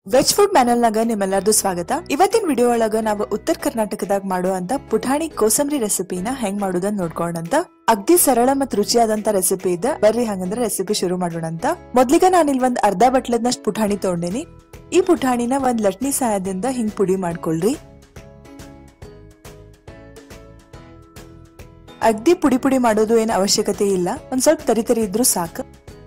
veg food manual ನಾಗ ನಿಮ್ಮೆಲ್ಲರದು ಸ್ವಾಗತ ಇವತ್ತಿನ ವಿಡಿಯೋ ಒಳಗ ನಾವು ಉತ್ತರ ಕರ್ನಾಟಕದಾಗ ಮಾಡುವಂತ ಪುಟಾಣಿ ಕೋಸಂಬರಿ ರೆಸಿಪಿನ ಹೆಂಗ್ ಮಾಡೋದನ್ನ ನೋಡ್ಕೊಂಡಂತ ಅಗ್ದಿ ಸರಳ ಮತ್ ರುಚಿಯಾದಂತ ರೆಸಿಪಿ ಇದೆ ಬರ್ರಿ ಹಂಗಂದ್ರೆ ರೆಸಿಪಿ ಶುರು ಮಾಡೋಣ ಅಂತ ಮೊದ್ಲಿಗ ನಾನು ಇಲ್ಲಿ ಒಂದ್ ಅರ್ಧ ಬಟ್ಲದನಷ್ಟು ಪುಟಾಣಿ ತಗೊಂಡಿನಿ ಈ ಪುಟಾಣಿನ ಒಂದ್ ಲಟ್ನಿ ಸಹಾಯದಿಂದ ಹಿಂಗ್ ಪುಡಿ ಮಾಡ್ಕೊಳ್ರಿ ಅಗ್ದಿ ಪುಡಿ ಪುಡಿ ಮಾಡೋದು ಏನ್ ಅವಶ್ಯಕತೆ ಇಲ್ಲ ಒಂದ್ ಸ್ವಲ್ಪ ತರಿ ತರಿ ಇದ್ರೂ ಸಾಕು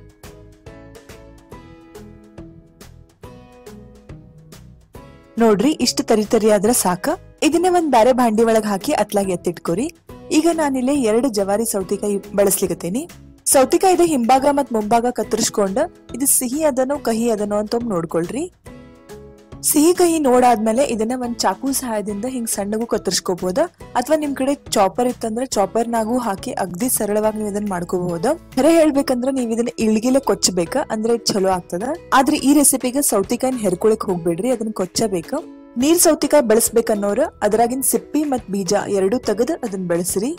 ನೋಡ್ರಿ ಇಷ್ಟು ತರಿ ತರಿ ಆದ್ರ ಸಾಕ ಇದನ್ನ ಒಂದ್ ಬ್ಯಾರೆ ಭಾಂಡಿ ಒಳಗ್ ಹಾಕಿ ಅತ್ಲಾಗಿ ಎತ್ತಿಟ್ಕೋರಿ ಈಗ ನಾನಿಲ್ಲಿ ಎರಡು ಜವಾರಿ ಸೌತಿಕಾಯಿ ಬಳಸ್ಲಿಕತ್ತೀನಿ ಸೌತಿಕಾಯಿದ ಹಿಂಭಾಗ ಮತ್ ಮುಂಭಾಗ ಕತ್ತರಿಸ್ಕೊಂಡ ಇದು ಸಿಹಿ ಅದನೋ ಕಹಿ ಅದನೋ ಅಂತ ಒಮ್ಮೆ ನೋಡ್ಕೊಳ್ರಿ ಸಿಹಿ ಕಹಿ ನೋಡಾದ್ಮೇಲೆ ಇದನ್ನ ಒಂದ್ ಚಾಕು ಸಹಾಯದಿಂದ ಹಿಂಗ್ ಸಣ್ಣಗೂ ಕತ್ತರಿಸ್ಕೋಬಹುದ ಅಥವಾ ನಿಮ್ ಕಡೆ ಚಾಪರ್ ಇತ್ತಂದ್ರೆ ಚಾಪರ್ನಾಗೂ ಹಾಕಿ ಅಗ್ದಿ ಸರಳವಾಗಿ ನೀವು ಇದನ್ನ ಮಾಡ್ಕೋಬಹುದು ಖರೆ ಹೇಳ್ಬೇಕಂದ್ರ ನೀವ್ ಇದನ್ನ ಇಳ್ಗಿಲೆ ಕೊಚ್ಚಬೇಕ ಅಂದ್ರೆ ಚಲೋ ಆಗ್ತದ ಆದ್ರೆ ಈ ರೆಸಿಪಿಗೆ ಸೌತಿಕಾಯಿನ ಹೆರ್ಕೊಳಕ್ ಹೋಗ್ಬೇಡ್ರಿ ಅದನ್ನ ಕೊಚ್ಚಬೇಕು ನೀರ್ ಸೌತಿಕಾಯಿ ಬಳಸ್ಬೇಕನ್ನೋರು ಅದ್ರಾಗಿನ್ ಸಿಪ್ಪಿ ಮತ್ ಬೀಜ ಎರಡೂ ತೆಗೆದು ಅದನ್ನ ಬೆಳೆಸ್ರಿ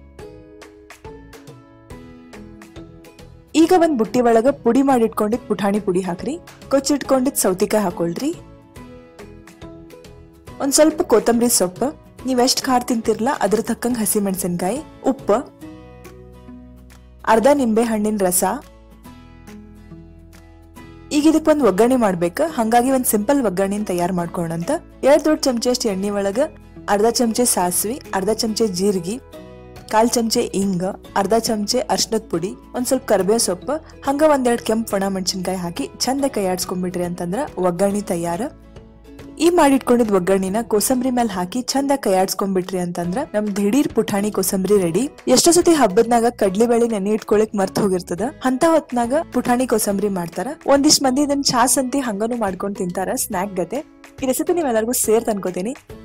ಈಗ ಒಂದ್ ಬುಟ್ಟಿ ಒಳಗ ಪುಡಿ ಮಾಡಿಟ್ಕೊಂಡಿದ್ ಪುಟಾಣಿ ಪುಡಿ ಹಾಕ್ರಿ ಕೊಚ್ಚಿಟ್ಕೊಂಡಿದ್ ಸೌತಿಕಾಯಿ ಹಾಕೊಳ್ರಿ ಒಂದ್ ಸ್ವಲ್ಪ ಕೊತ್ತಂಬರಿ ಸೊಪ್ಪು ನೀವ್ ಎಷ್ಟ್ ಖಾರ ತಿಂತಿರ್ಲ ಅದ್ರ ತಕ್ಕಂಗ್ ಹಸಿ ಮೆಣಸಿನ್ಕಾಯಿ ಉಪ್ಪು ಅರ್ಧ ನಿಂಬೆ ಹಣ್ಣಿನ ರಸ ಈಗ ಇದಕ್ಕೆ ಒಂದ್ ಒಗ್ಗರಣೆ ಮಾಡ್ಬೇಕ ಹಂಗಾಗಿ ಒಂದ್ ಸಿಂಪಲ್ ಒಗ್ಗರಣೆನ ತಯಾರು ಮಾಡ್ಕೊಂಡಂತ ಎರಡ್ ದೊಡ್ಡ ಚಮಚೆ ಅಷ್ಟು ಎಣ್ಣೆ ಒಳಗ ಅರ್ಧ ಚಮಚೆ ಸಾಸಿವಿ ಅರ್ಧ ಚಮಚೆ ಜೀರಿಗೆ ಕಾಲ್ ಚಮಚೆ ಇಂಗ ಅರ್ಧ ಚಮಚೆ ಅರ್ಶನದ ಪುಡಿ ಒಂದ್ ಸ್ವಲ್ಪ ಕರಿಬೇವು ಸೊಪ್ಪು ಹಂಗ ಒಂದೆರಡು ಕೆಂಪು ಒಣ ಮೆಣಸಿನ್ಕಾಯಿ ಹಾಕಿ ಚಂದ ಕೈಯಾಡ್ಸ್ಕೊಂಡ್ಬಿಟ್ರಿ ಅಂತಂದ್ರ ಒಗ್ಗರಣೆ ತಯಾರ ಈ ಮಾಡಿಟ್ಕೊಂಡಿದ್ ಒಗ್ಗರಣೆನ ಕೋಸಂಬರಿ ಮೇಲೆ ಹಾಕಿ ಚಂದ ಕೈಯಾಡ್ಸ್ಕೊಂಡ್ಬಿಟ್ರಿ ಅಂತಂದ್ರ ನಮ್ ದಿಢೀರ್ ಪುಟಾಣಿ ಕೋಸಂಬರಿ ರೆಡಿ ಎಷ್ಟೋ ಸತಿ ಹಬ್ಬದ್ನಾಗ ಕಡ್ಲಿ ಬೇಳೆ ನೆನೆ ಇಟ್ಕೊಳಕ್ ಮರ್ತ್ ಹೋಗಿರ್ತದ ಅಂತ ಹೊತ್ನಾಗ ಪುಟಾಣಿ ಕೋಸಂಬರಿ ಮಾಡ್ತಾರ ಒಂದಿಷ್ಟ್ ಮಂದಿ ಇದನ್ನ ಚಾ ಸಂತಿ ಹಂಗನು ಮಾಡ್ಕೊಂಡ್ ತಿಂತಾರ ಸ್ನಾಕ್ ಗತೆ ಈ ರೆಸಿಪಿ ನೀವೆಲ್ಲರಿಗೂ ಸೇರ್ ಅನ್ಕೋತೀನಿ